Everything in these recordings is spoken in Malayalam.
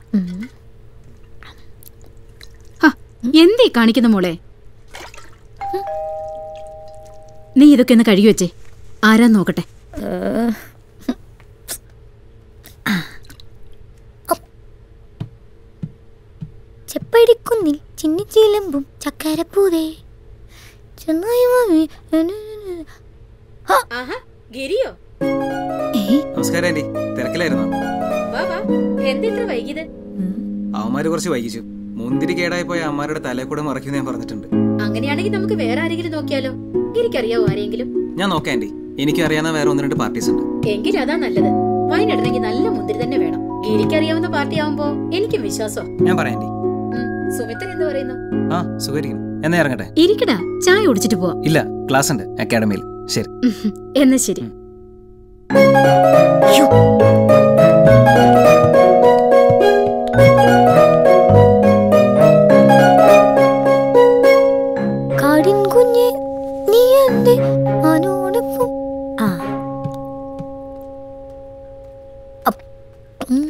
ഹ, എന്തീ കാണിക്കുന്ന മോളെ നീ ഇതൊക്കെ ഒന്ന് കഴുകി വെച്ചേ ആരാന്ന് നോക്കട്ടെ ചെപ്പടിക്കുന്നിൽ ചിന്നിച്ചിലമ്പും ചക്കരപ്പൂതേ ചെന്നായി മാമി ഗിരിയോ നമസ്കാരം ആന്റി തിരക്കിലായിരുന്നോ എന്താ ഇത്ര വൈകിയത് അവന്മാര് കുറച്ച് വൈകിച്ചു മുന്തിരി കേടായി പോയ അമ്മമാരുടെ തലയിൽ കൂടെ മറക്കുന്ന ഞാൻ പറഞ്ഞിട്ടുണ്ട് അങ്ങനെയാണെങ്കിൽ നമുക്ക് വേറെ ആരെങ്കിലും നോക്കിയാലോ ഗിരിക്കറിയാവോ ആരെങ്കിലും ഞാൻ നോക്കാം ആന്റി എനിക്ക് അറിയാവുന്ന വേറെ ഒന്ന് രണ്ട് പാർട്ടീസ് ഉണ്ട് എങ്കിൽ അതാ നല്ലത് വൈനിടണമെങ്കിൽ നല്ല മുന്തിരി തന്നെ വേണം ഗിരിക്കറിയാവുന്ന പാർട്ടി ആവുമ്പോ എനിക്കും വിശ്വാസം ഞാൻ പറയാം ആന്റി സുമിത്രൻ എന്ത് പറയുന്നു ആ സുഖരിക്കുന്നു എന്നാ ഇറങ്ങട്ടെ ഇരിക്കടാ ചായ കുടിച്ചിട്ട് പോവാ ഇല്ല ക്ലാസ് ഉണ്ട് അക്കാഡമിയിൽ ശരി എന്നാ ശരി കാടിൻ കുഞ്ഞ് നീ എന്റെ മനോടൊപ്പം ആ അപ്പ്. ഉം.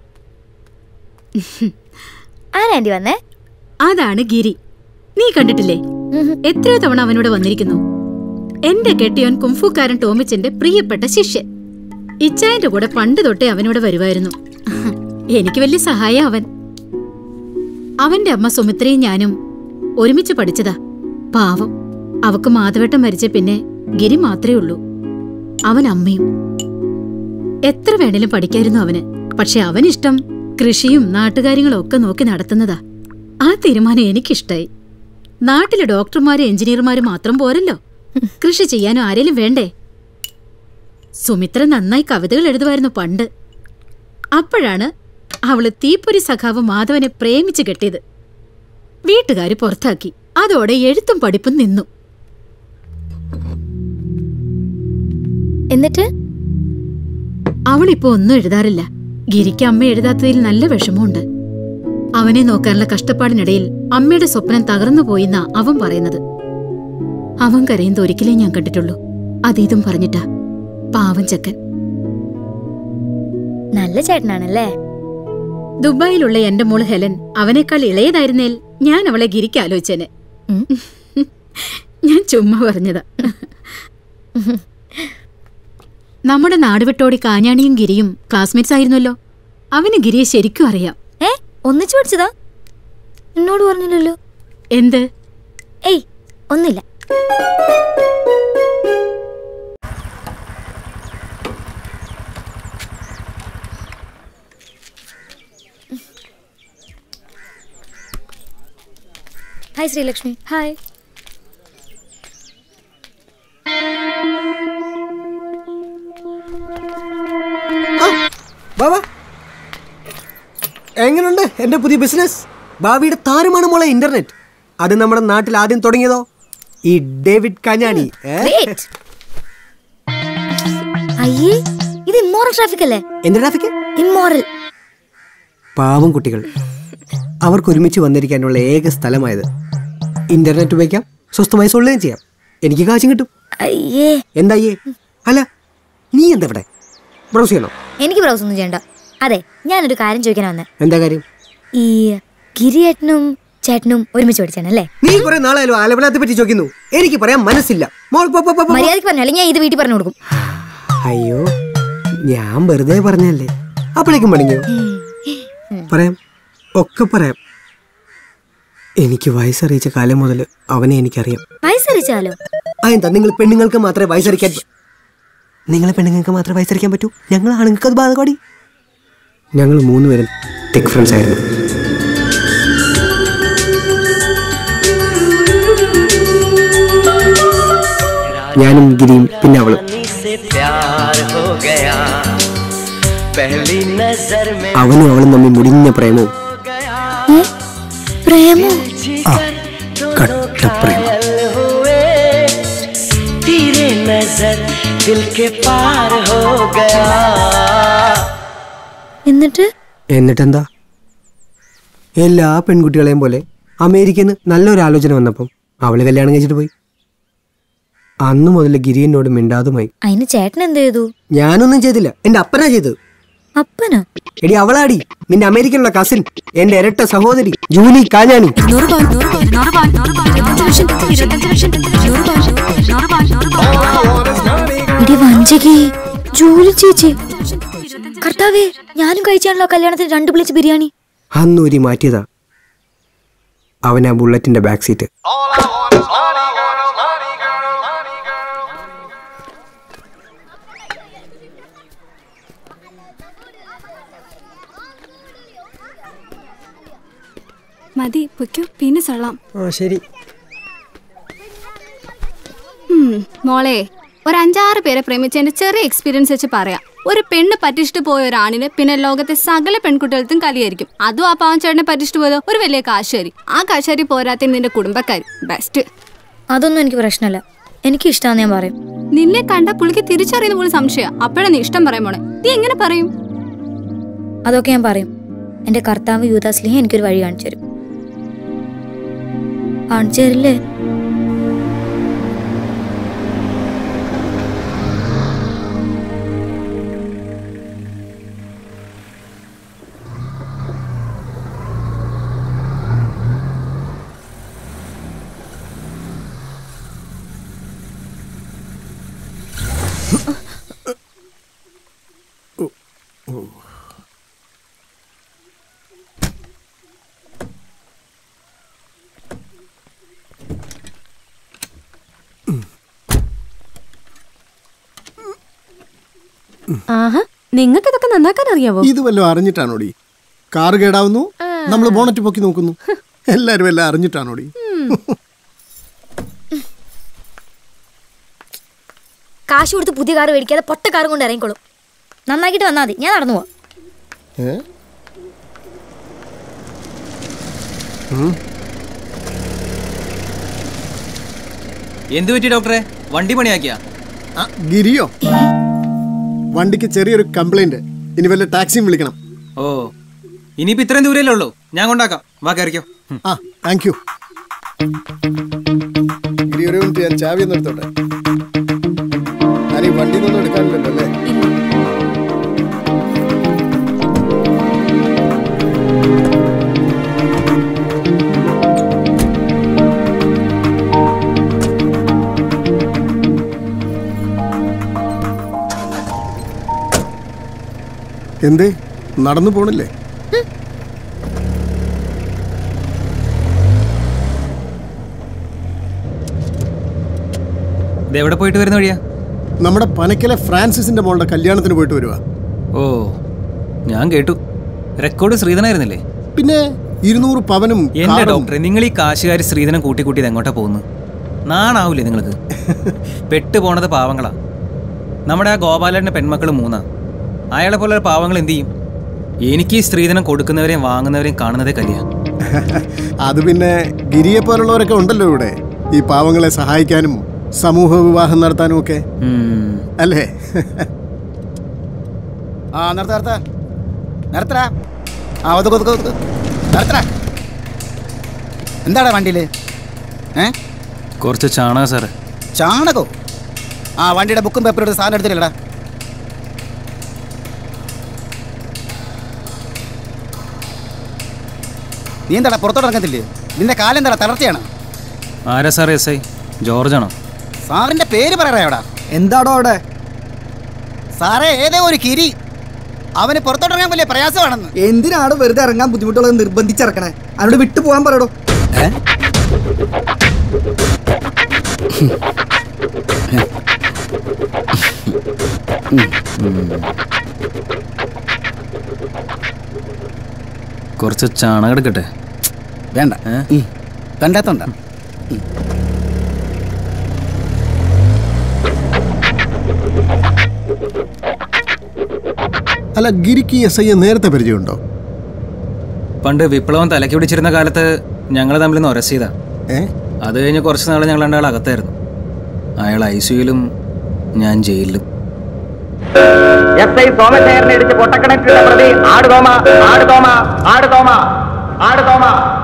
ആരാണ്ടി വന്നേ അതാണ് ഗിരി നീ കണ്ടിട്ടില്ലേ എത്രയോ തവണ അവനോട് വന്നിരിക്കുന്നു എന്റെ കെട്ടിയോൻ കുംഫുക്കാരൻ ടോമിച്ചിന്റെ പ്രിയപ്പെട്ട ശിഷ്യൻ ഇച്ചായന്റെ കൂടെ പണ്ട് തൊട്ടേ അവനോട് വരുമായിരുന്നു എനിക്ക് വലിയ സഹായ അവൻ അവന്റെ അമ്മ സുമിത്രയും ഞാനും ഒരുമിച്ച് പഠിച്ചതാ പാവം അവക്ക് മാധവട്ടം മരിച്ച പിന്നെ ഗിരി മാത്രമേ ഉള്ളൂ അവൻ അമ്മയും എത്ര വേണേലും പഠിക്കായിരുന്നു അവന് പക്ഷെ അവനിഷ്ടം കൃഷിയും നാട്ടുകാര്യങ്ങളും ഒക്കെ നോക്കി നടത്തുന്നതാ ആ തീരുമാനം എനിക്കിഷ്ടായി നാട്ടിലെ ഡോക്ടർമാരും എഞ്ചിനീയർമാരും മാത്രം പോരല്ലോ കൃഷി ചെയ്യാനും ആരേലും വേണ്ടേ സുമിത്ര നന്നായി കവിതകൾ എഴുതുമായിരുന്നു പണ്ട് അപ്പോഴാണ് അവള് തീപ്പൊരി സഖാവ് മാധവനെ പ്രേമിച്ചു കെട്ടിയത് വീട്ടുകാര് പുറത്താക്കി അതോടെ എഴുത്തും പഠിപ്പും നിന്നു എന്നിട്ട് അവളിപ്പോ ഒന്നും എഴുതാറില്ല ഗിരിക്ക് അമ്മ എഴുതാത്തതിൽ നല്ല വിഷമമുണ്ട് അവനെ നോക്കാനുള്ള കഷ്ടപ്പാടിനിടയിൽ അമ്മയുടെ സ്വപ്നം തകർന്നു പോയിന്നാ അവൻ പറയുന്നത് അവൻ കരയുന്നത് ഒരിക്കലേ ഞാൻ കണ്ടിട്ടുള്ളൂ അതീതും പറഞ്ഞിട്ടാ പാവം ചെക്കൻ നല്ല ചേട്ടനാണല്ലേ ദുബായിലുള്ള എന്റെ മോള് ഹെലൻ അവനേക്കാൾ ഇളയതായിരുന്നേൽ ഞാൻ അവളെ ഗിരിക്ക് ആലോചിച്ചേനെ ഉം. ഞാൻ ചുമ്മാ പറഞ്ഞതാ നമ്മുടെ നാടുവിട്ടോടി കാഞ്ഞാണിയും ഗിരിയും ക്ലാസ്മേറ്റ്സ് ആയിരുന്നല്ലോ അവന് ഗിരിയെ ശരിക്കും അറിയാം ഏ ഒന്നിച്ചു പഠിച്ചതാ എന്നോട് പറഞ്ഞില്ലല്ലോ എന്ത് ഏയ് ഒന്നില്ല ഹായ് ശ്രീലക്ഷ്മി ഹായ് ബാബാ എങ്ങനുണ്ട് എന്റെ പുതിയ ബിസിനസ് ഭാവിയുടെ താരമാണ് മോളെ ഇന്റർനെറ്റ് അത് നമ്മുടെ നാട്ടിൽ ആദ്യം തുടങ്ങിയതോ ഈ ഡേവിഡ് കഞ്ഞാണി ഏ? Wait. അയ്യേ ഇത് ഇമ്മോറൽ ട്രാഫിക് അല്ലേ എന്ത് ട്രാഫിക് ഇമ്മോറൽ പാവം കുട്ടികൾ അവർക്ക് ഒരുമിച്ച് വന്നിരിക്കാനുള്ള ഏക സ്ഥലമായത് ഇന്റർനെറ്റ് ഉപയോഗിക്കാം സ്വസ്ഥമായി സൊള്ളുകയും ചെയ്യാം എനിക്ക് കാശും കിട്ടും അയ്യേ എന്തായേ അല്ല നീ എന്താ ഇവിടെ ബ്രൗസ് ചെയ്യണോ എനിക്ക് ബ്രൗസ് ഒന്നും ചെയ്യണ്ട അതെ ഞാനൊരു കാര്യം ചോദിക്കാൻ വന്നേ എന്താ കാര്യം ഈ ഗിരിയേട്ടനും ചേട്ടനും ഒരുമിച്ച് പഠിച്ചാണല്ലേ നീ കുറെ നാളായാലും ആലപ്പുഴത്തെ പറ്റി ചോദിക്കുന്നു എനിക്ക് പറയാൻ മനസ്സില്ല മോൾ പോ, പോ, പോ, പോ. മര്യാദക്ക് പറഞ്ഞാലും ഞാൻ ഇത് വീട്ടിൽ പറഞ്ഞു കൊടുക്കും അയ്യോ ഞാൻ വെറുതെ പറഞ്ഞല്ലേ അപ്പോഴേക്കും പണിഞ്ഞു പറയാം ഒക്കെ പറയാം എനിക്ക് വയസ്സറിയിച്ച കാലം മുതൽ അവനെ എനിക്കറിയാം വയസ്സറിച്ചാലോ അതെന്താ നിങ്ങൾ പെണ്ണുങ്ങൾക്ക് മാത്രമേ വയസ്സറിക്കാൻ നിങ്ങളെ പെണ്ണുങ്ങൾക്ക് മാത്രമേ വയസ്സറിക്കാൻ പറ്റൂ ഞങ്ങൾ ആണുങ്ങൾക്ക് അത് ബാധകോടി ഞങ്ങൾ മൂന്നുപേരും തെക്ക് ഫ്രണ്ട്സ് ആയിരുന്നു ഞാനും ഗിരിയും പിന്നെ അവളും से प्यार हो गया पहली नजर में അവനും അവളും തമ്മിൽ മുടിഞ്ഞ പ്രേമവും പ്രേമോ ആ കട്ടപ്രേമം घायल हुए तेरे नजर दिल के पार हो गया എന്നിട്ട് എന്നിട്ടെന്താ എല്ലാ പെൺകുട്ടികളെയും പോലെ അമേരിക്കയിൽ നിന്ന് നല്ലൊരു ആലോചന വന്നപ്പം അവള് കല്യാണം കഴിച്ചിട്ട് പോയി അന്നു മുതൽ ഗിരി എന്നോട് മിണ്ടാതുമായി അതിന് ചേട്ടൻ എന്ത് ചെയ്തു ഞാനൊന്നും ചെയ്തില്ല എന്റെ അപ്പനാ ചെയ്തത് അപ്പനോ എടി അവളാടി നിന്റെ അമേരിക്കയിലുള്ള കസിൻ എന്റെ ഇരട്ട സഹോദരി ജൂലി കാഞ്ഞാണി നൂറ് പവൻ നൂറ് പവൻ നൂറ് പവൻ നൂറ് പവൻ ഇരുപത്തഞ്ച് ലക്ഷം ഇരുപത്തഞ്ച് ലക്ഷം നൂറ് പവൻ നൂറ് പവൻ നൂറ് പവൻ എടി വഞ്ചകി ജോലി ചേച്ചി കർത്താവേ ഞാനും കഴിച്ചാണല്ലോ കല്യാണത്തിന് രണ്ട് പ്ലേറ്റ് ബിരിയാണി അന്നൂരി മാറ്റിയതാ അവൻ ആ ബുള്ളറ്റിന്റെ ബാക്ക് സീറ്റ് മതി പൊയ്ക്കോ പിന്നെ സൊള്ളാം ആ ശരി ഉം, മോളെ ഒരു അഞ്ചാറ് പേരെ പ്രേമിച്ചതിന്റെ ചെറിയ എക്സ്പീരിയൻസ് വെച്ച് പറയാം ഒരു പെണ്ണ് പറ്റിച്ചിട്ട് പോയ ഒരാണിന് പിന്നെ ലോകത്തെ സകല പെൺകുട്ടികൾക്കും കലിയായിരിക്കും അതും ആ പാവൻ ചേട്ടനെ പറ്റിച്ചിട്ട് പോയതോ ഒരു വലിയ കാശുകാരി ആ കാശുകാരി പോരാത്ത നിന്റെ കുടുംബക്കാരി ബെസ്റ്റ് അതൊന്നും എനിക്ക് പ്രശ്നമല്ല എനിക്ക് ഇഷ്ടമാന്ന് ഞാൻ പറയും നിന്നെ കണ്ട പുള്ളിക്ക് തിരിച്ചറിയുന്ന പോലും സംശയം അപ്പോഴാ നീ ഇഷ്ടം പറയാൻ പോണേ നീ എങ്ങനെ പറയും അതൊക്കെ ഞാൻ പറയും എന്റെ കർത്താവ് യൂദാസ്ലിഹ എനിക്കൊരു വഴി കാണിച്ചു തരും കാണിച്ചു തരില്ലേ ആഹാ നിങ്ങൾക്ക് ഇതൊക്കെ നന്നാക്കാൻ അറിയാവോ ഇത് വല്ലതും അറിഞ്ഞിട്ടാണോടി കാറ് കേടാവുന്നു നമ്മൾ ബോണറ്റ് പൊക്കി നോക്കുന്നു എല്ലാരും എല്ലാം അറിഞ്ഞിട്ടാണോടി കാശ് കൊടുത്ത് പുതിയ കാർ മേടിക്കാതെ പൊട്ട കാറും കൊണ്ട് ഇറങ്ങിക്കോളും നന്നാക്കിയിട്ട് വന്നാൽ മതി ഞാൻ നടന്നു പോവാം ഏ? എന്തു പറ്റി ഡോക്ടറെ വണ്ടി പണിയാക്കിയാ ആ, ഗിരിയോ വണ്ടിക്ക് ചെറിയൊരു കംപ്ലൈന്റ് ഇനി വല്ല ടാക്സിയും വിളിക്കണം ഓ ഇനിയിപ്പോ ഇത്രയും ദൂരല്ലേ ഉള്ളൂ ഞാൻ കൊണ്ടാക്കാം വാ കയറിക്കോ ഉം. ആ താങ്ക് യു ഗിരി ഒരു മിനിറ്റ് ഞാൻ ചാവി ഒന്ന് എടുത്തോട്ടെ ഞാൻ ഈ വണ്ടി ഒന്നും എടുക്കാനില്ലല്ലോ അല്ലേ എന്തേ നടന്നു പോണില്ലേ ഇത് എവിടെ പോയിട്ട് വരുന്ന വഴിയാ നമ്മുടെ പനക്കലെ ഫ്രാൻസിസിന്റെ മോളുടെ കല്യാണത്തിന് പോയിട്ട് വരുവാ ഓ ഞാൻ കേട്ടു റെക്കോർഡ് ശ്രീധനായിരുന്നില്ലേ പിന്നെ ഇരുന്നൂറ് പവനും എന്റെ കാറും. ഡോക്ടറെ നിങ്ങൾ ഈ കാശുകാരി ശ്രീധനം കൂട്ടി കൂട്ടിയത് എങ്ങോട്ടാ പോകുന്നത് നാണാവൂലേ നിങ്ങൾക്ക് പെട്ടു പോണത് പാവങ്ങളാ നമ്മുടെ ആ ഗോപാലന്റെ പെൺമക്കൾ മൂന്നാ അയാളെ പോലെ പാവങ്ങൾ എന്ത് ചെയ്യും എനിക്ക് ഈ സ്ത്രീധനം കൊടുക്കുന്നവരെയും വാങ്ങുന്നവരെയും കാണുന്നതേ കലിയ അത് പിന്നെ ഗിരിയെ പോലുള്ളവരൊക്കെ ഉണ്ടല്ലോ ഇവിടെ ഈ പാവങ്ങളെ സഹായിക്കാനും സമൂഹ വിവാഹം നടത്താനും ഒക്കെ അല്ലേ ആ നിർത്ത നിർത്ത നിർത്തടാ ആ ഒതുക്ക് ഒതുക്ക് ഒതുക്ക് നിർത്തടാ എന്താടാ വണ്ടിയില് ഏ കുറച്ച് ചാണക സാറേ ചാണകോ ആ വണ്ടിയുടെ ബുക്കും പേപ്പറും എടുത്ത് സാധനം എടുത്തില്ലടാ നീ എന്താടാ പുറത്തോട്ട് ഇറങ്ങത്തില്ലേ നിന്റെ കാലെന്താടാ തളർച്ചയാണ് ആരാ സാറേ എസ് ഐ ജോർജാണോ സാറിന്റെ പേര് പറയടാ എവിടാ എന്താടോ അവിടെ സാറേ ഏതോ ഒരു കിരി അവന് പുറത്തോട്ട് ഇറങ്ങാൻ വലിയ പ്രയാസമാണെന്ന് എന്തിനാണ് വെറുതെ ഇറങ്ങാൻ ബുദ്ധിമുട്ടുള്ളത് നിർബന്ധിച്ചിറക്കണേ അവനോട് വിട്ടു പോകാൻ പറയടോ കുറച്ച് ചാണകം എടുക്കട്ടെ വേണ്ട കണ്ടാത്തോണ്ട അല്ല ഗിരിക്ക് എസ് ഐ നേരത്തെ പരിചയമുണ്ടോ പണ്ട് വിപ്ലവം തലയ്ക്ക് പിടിച്ചിരുന്ന കാലത്ത് ഞങ്ങൾ തമ്മിൽ നിന്ന് ഉരസിയതാ ഏ അത് കഴിഞ്ഞ് കുറച്ച് നാൾ ഞങ്ങൾ രണ്ടാൾ അകത്തായിരുന്നു അയാൾ ഐ സിയുലും ഞാൻ ജയിലിലും എസ് ഐ സോമശേഖരനെ ഇടിച്ച് പൊട്ടക്കിണറ്റിലുള്ള പ്രതി ആട് തോമ ആട് തോമ ആട് തോമ ആട് തോമ